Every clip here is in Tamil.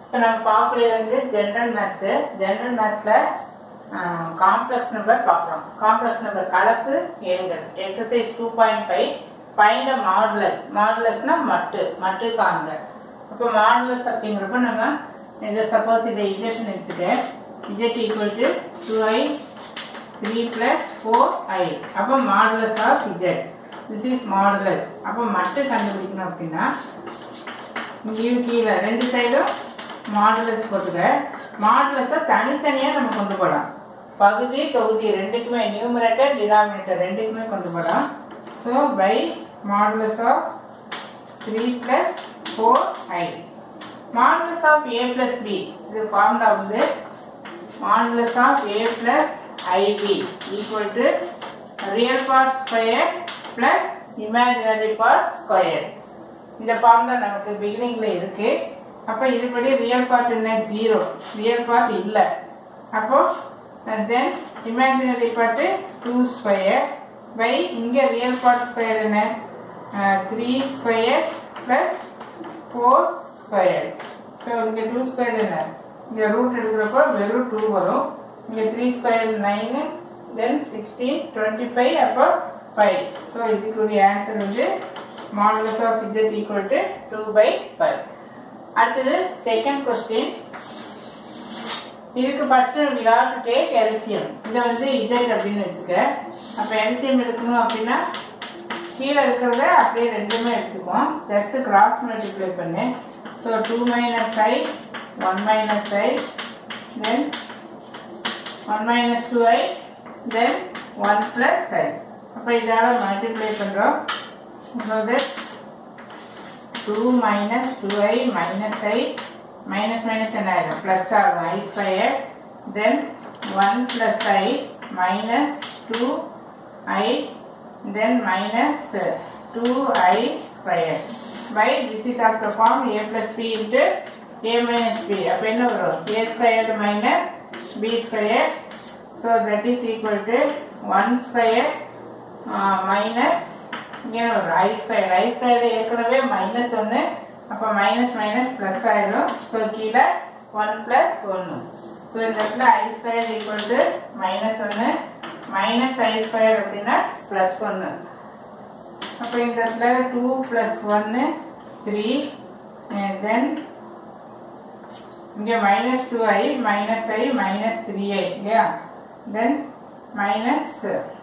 இப்போ நம்ம பார்க்கறது வந்து ஜென்ரல் மேத்ஸு ஜென்ரல் மேத்ஸில் காம்ப்ளெக்ஸ் நம்பர் பார்க்குறோம் காம்ப்ளெக்ஸ் நம்பர் கலப்பு எண்கள் exercise two point five find modulus மாடுலஸ்னா மட்டு மட்டு காண்க அப்போ மாடுலஸ் அப்படிங்கிறப்ப நம்ம இதை சப்போஸ் இதை இஜெக்ஷன் எடுத்துட்டு z equal to two i three plus four i அப்போ modulus of z this is modulus அப்போ மட்டு கண்டுபிடிக்கணும் அப்படின்னா இங்கேயும் கீழே ரெண்டு சைடும் மாடுலஸ் போட்டுக்க மாடுலஸை தனித்தனியாக நம்ம கொண்டு போகலாம் பகுதி தொகுதி ரெண்டுக்குமே நியூமரேட்டர் டினாமினேட்டர் ரெண்டுக்குமே கொண்டு போகலாம் so by modulus of three plus four i modulus of A plus B இது ஃபார்முலா வந்து modulus of A plus i b equal to real part square plus imaginary part square இந்த ஃபார்முலா நமக்கு பிகினிங்ல இருக்கு அப்போ இதுபடி ரியல் பார்ட் என்ன ஜீரோ ரியல் பார்ட் இல்லை அப்போ then imaginary part two square by இங்கே ரியல் பார்ட் ஸ்கொயர் என்ன three square plus four square so இங்கே டூ ஸ்கொயர் என்ன இங்கே ரூட் எடுக்கிறப்போ வெறும் டூ வரும் இங்கே three square nine then sixteen twenty five அப்போ ஃபைவ் ஸோ இதுக்குரிய ஆன்சர் வந்து modulus of Z equal to two by five அடுத்தது செகண்ட் கொஸ்டின் இதுக்கு first we have to take LCM இதை வந்து இஜெட் அப்படின்னு வச்சுக்க அப்போ எல்சிஎம் எடுக்கணும் அப்படின்னா கீழே இருக்கிறத அப்படியே ரெண்டுமே எடுத்துக்குவோம் ஜஸ்ட் கிராஸ் மல்டிப்ளை பண்ணு so two minus i one minus i then one minus two i then one plus i அப்போ இதால் மல்டிப்ளை பண்ணுறோம் so that two minus two i minus i minus minus என்ன ஆயிடும் ப்ளஸ் ஆகும் i square then one plus i minus two i then minus uh, 2i square by this is of the form a plus b into a minus b அப்ப என்ன வரும் a squared minus b squared so that is equal to 1 square uh, minus இங்கே வரும் i squared i squared ஏற்கனவே மைனஸ் ஒன்று அப்போ மைனஸ் மைனஸ் ப்ளஸ் ஆயிரும் ஸோ கீழே ஒன் ப்ளஸ் ஒன்று ஸோ இந்த இடத்துல i square equal to minus ஒன்று மைனஸ் ஐ ஸ்கொயர் அப்படின்னா ப்ளஸ் ஒன்று அப்போ இந்த இடத்துல டூ ப்ளஸ் ஒன்று த்ரீ தென் இங்கே minus two i minus i minus three i இல்லையா தென் மைனஸ்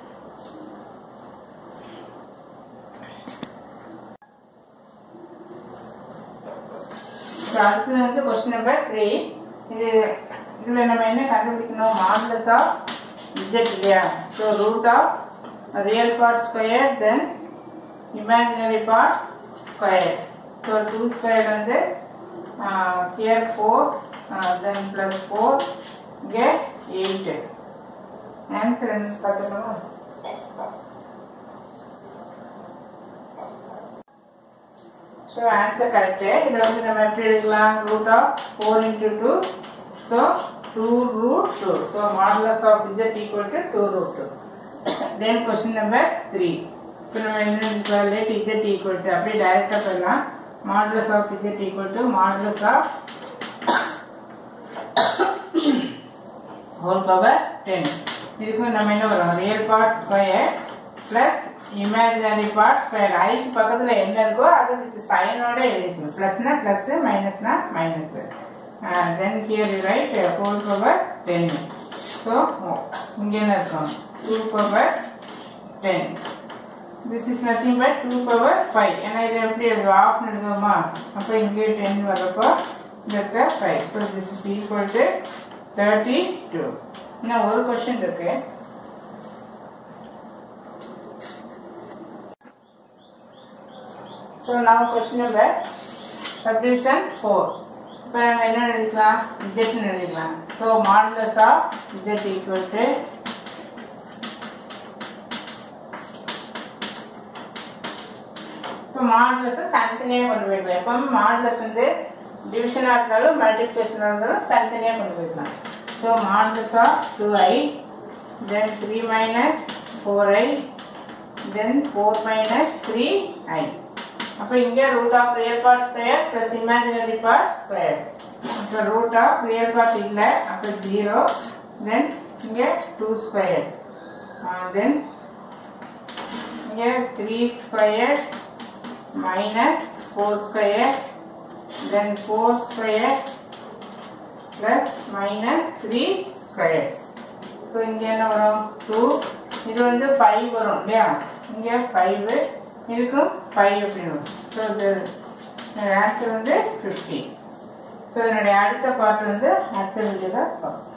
அடுத்தது வந்து கொஸ்டின் நம்பர் த்ரீ இது இதில் நம்ம என்ன கண்டுபிடிக்கணும் மாடலஸ் ஆஃப் இசட் இல்லையா so root of real part square then imaginary part square so two square வந்து here four then plus four இங்கே எயிட்டு ஆன்சர் என்ன பார்த்துக்கணும் ஸோ ஆன்சர் கரெக்டு இதை வந்து நம்ம எப்படி எடுக்கலாம் root of four into two so two root two so modulus of Z equal to two root two then question number three இப்போ நம்ம என்ன எடுக்கலாம் லேட் இஜட் ஈக்குவல் டு அப்படியே டைரெக்டாக போயிடலாம் modulus of Z equal to modulus of whole power ten இதுக்கு நம்ம என்ன வரும் real part square plus imaginary part square ஐக்கு பக்கத்தில் என்ன இருக்கோ அது வித் சைனோட எழுதிக்கணும் ப்ளஸ்னா ப்ளஸ் மைனஸ்னா minus then here you write whole power ten so இங்கே என்ன இருக்கும் two power ten this is nothing but two power five ஏன்னா இதை எப்படி எழுதுவோம் ஆஃப் எழுதுவோமா அப்போ இங்கே டென் வரப்போ இந்த five so this is equal to thirty two இன்னும் ஒரு கொஸ்டின் இருக்கு so now question number subdivision 4 இப்போ நம்ம என்ன எழுதிக்கலாம் இஜெட்னு எழுதிக்கலாம் so modulus of Z equal to இப்போ மாடுலஸை தனித்தனியாக கொண்டு போய்க்கலாம் எப்பவுமே மாடுலஸ் வந்து டிவிஷனாக இருந்தாலும் மல்டிப்ளிகேஷனாக இருந்தாலும் தனித்தனியாக கொண்டு போய்க்கலாம் so modulus of two i then three minus four i then four minus three i அப்போ இங்கே root of real part square plus imaginary part square அப்போ ரூட் ஆஃப் ரியல் பார்ட் இல்லை அப்போ ஜீரோ தென் இங்கே டூ ஸ்கொயர் தென் இங்கே three square minus four square then four square plus minus three square so இங்கே என்ன வரும் டூ இது வந்து ஃபைவ் வரும் இல்லையா இங்கே ஃபைவு இதுக்கும் ஃபைவ் அப்படின்னு வரும் ஸோ இது ஆன்சர் வந்து ஃபிஃப்டி ஸோ இதனுடைய அடுத்த பாட்டு வந்து அடுத்த வீடியோவில் பார்ப்போம்